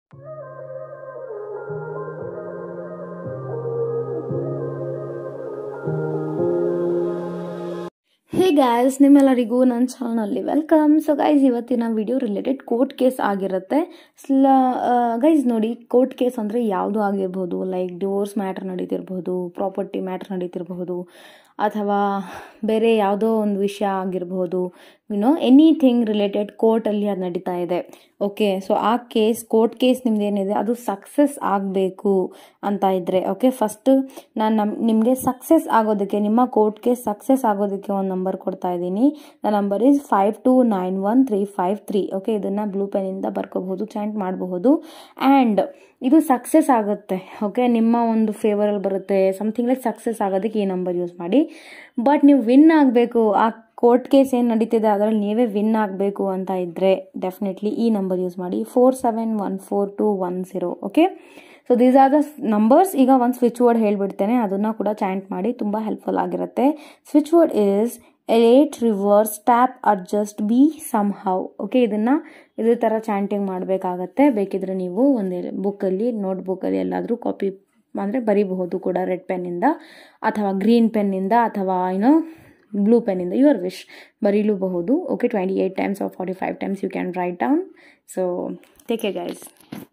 hey guys ನಿಮ್ಮೆಲ್ಲರಿಗೂ ನನ್ನ ಚಾನಲ್ನಲ್ಲಿ ವೆಲ್ಕಮ್ ಸೊ ಗೈಸ್ ಇವತ್ತಿನ ವಿಡಿಯೋ ರಿಲೇಟೆಡ್ ಕೋರ್ಟ್ ಕೇಸ್ ಆಗಿರುತ್ತೆ ಸ್ಲ ಗೈಸ್ ನೋಡಿ ಕೋರ್ಟ್ ಕೇಸ್ ಅಂದರೆ ಯಾವುದು ಆಗಿರ್ಬೋದು ಲೈಕ್ ಡಿವೋರ್ಸ್ ಮ್ಯಾಟ್ರ್ ನಡೀತಿರ್ಬೋದು ಪ್ರಾಪರ್ಟಿ ಮ್ಯಾಟ್ರ್ ನಡೀತಿರಬಹುದು ಅಥವಾ ಬೇರೆ ಯಾವುದೋ ಒಂದು ವಿಷಯ ಆಗಿರ್ಬೋದು ಯುನೋ ಎನಿಥಿಂಗ್ ರಿಲೇಟೆಡ್ ಕೋರ್ಟಲ್ಲಿ ಅದು ನಡೀತಾ ಇದೆ ಓಕೆ ಸೊ ಆ ಕೇಸ್ ಕೋರ್ಟ್ ಕೇಸ್ ನಿಮ್ದು ಏನಿದೆ ಅದು ಸಕ್ಸಸ್ ಆಗಬೇಕು ಅಂತ ಇದ್ದರೆ ಓಕೆ ಫಸ್ಟ್ ನಾನು ನಮ್ ನಿಮಗೆ ಸಕ್ಸಸ್ ಆಗೋದಕ್ಕೆ ನಿಮ್ಮ ಕೋರ್ಟ್ ಕೇಸ್ ಸಕ್ಸಸ್ ಆಗೋದಕ್ಕೆ ಒಂದು ನಂಬರ್ ಕೊಡ್ತಾ ಇದ್ದೀನಿ the number is five two nine one three five three okay ಇದನ್ನು ಬ್ಲೂ ಪೆನ್ನಿಂದ ಬರ್ಕೋಬಹುದು ಚಾಂಟ್ ಮಾಡಬಹುದು ಆ್ಯಂಡ್ ಇದು ಸಕ್ಸಸ್ ಆಗುತ್ತೆ ಓಕೆ ನಿಮ್ಮ ಒಂದು ಫೇವರಲ್ಲಿ ಬರುತ್ತೆ ಸಮಥಿಂಗ್ ಲೈಕ್ ಸಕ್ಸಸ್ ಆಗೋದಕ್ಕೆ ಈ ನಂಬರ್ ಯೂಸ್ ಮಾಡಿ ಬಟ್ ನೀವು ವಿನ್ ಆಗಬೇಕು ಆ ಕೋರ್ಟ್ ಕೇಸ್ ಏನು ನಡೀತಿದೆ ಅದರಲ್ಲಿ ನೀವೇ ವಿನ್ ಆಗಬೇಕು ಅಂತ ಇದ್ದರೆ ಡೆಫಿನೆಟ್ಲಿ ಈ ನಂಬರ್ ಯೂಸ್ ಮಾಡಿ four seven one four two one zero okay so these are the numbers ಈಗ ಒಂದು ಸ್ವಿಚ್ ವರ್ಡ್ ಹೇಳಿಬಿಡ್ತೇನೆ ಅದನ್ನು ಕೂಡ ಚಾಂಟ್ ಮಾಡಿ ತುಂಬ ಹೆಲ್ಪ್ಫುಲ್ ಆಗಿರುತ್ತೆ switch word is eight reverse tap adjust be somehow okay ಇದನ್ನು ಇದೇ ಥರ ಚಾಂಟಿಂಗ್ ಮಾಡಬೇಕಾಗತ್ತೆ ಬೇಕಿದ್ರೆ ನೀವು ಒಂದು ಬುಕ್ಕಲ್ಲಿ ನೋಟ್ ಬುಕ್ಕಲ್ಲಿ ಎಲ್ಲಾದರೂ ಕಾಪಿ ಅಂದರೆ ಬರಿಬಹುದು ಕೂಡ ರೆಡ್ ಪೆನ್ನಿಂದ ಅಥವಾ ಗ್ರೀನ್ ಪೆನ್ನಿಂದ ಅಥವಾ ಏನೋ ಬ್ಲೂ ಪೆನ್ನಿಂದ ಯುವರ್ ವಿಶ್ ಬರೀಲೂಬಹುದು okay twenty eight times or forty five times you can write down so take a guys